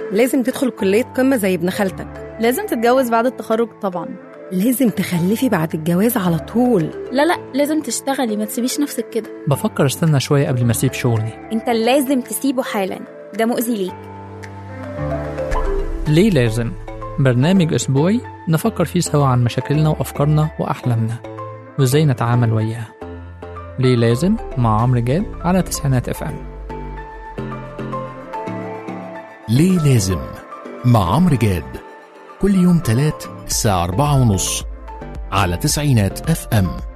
لازم تدخل كلية قمة زي ابن خالتك لازم تتجوز بعد التخرج طبعا لازم تخلفي بعد الجواز على طول لا لا لازم تشتغلي ما تسيبيش نفسك كده بفكر استنى شوية قبل ما أسيب شغلي انت لازم تسيبه حالا ده مؤذي ليك ليه لازم؟ برنامج أسبوعي نفكر فيه سوا عن مشاكلنا وأفكارنا وأحلامنا وإزاي نتعامل وياها ليه لازم مع عمرو جاد على تسعينات اف ام ليه لازم مع عمرو جاد كل يوم تلات الساعة أربعة ونص على تسعينات اف ام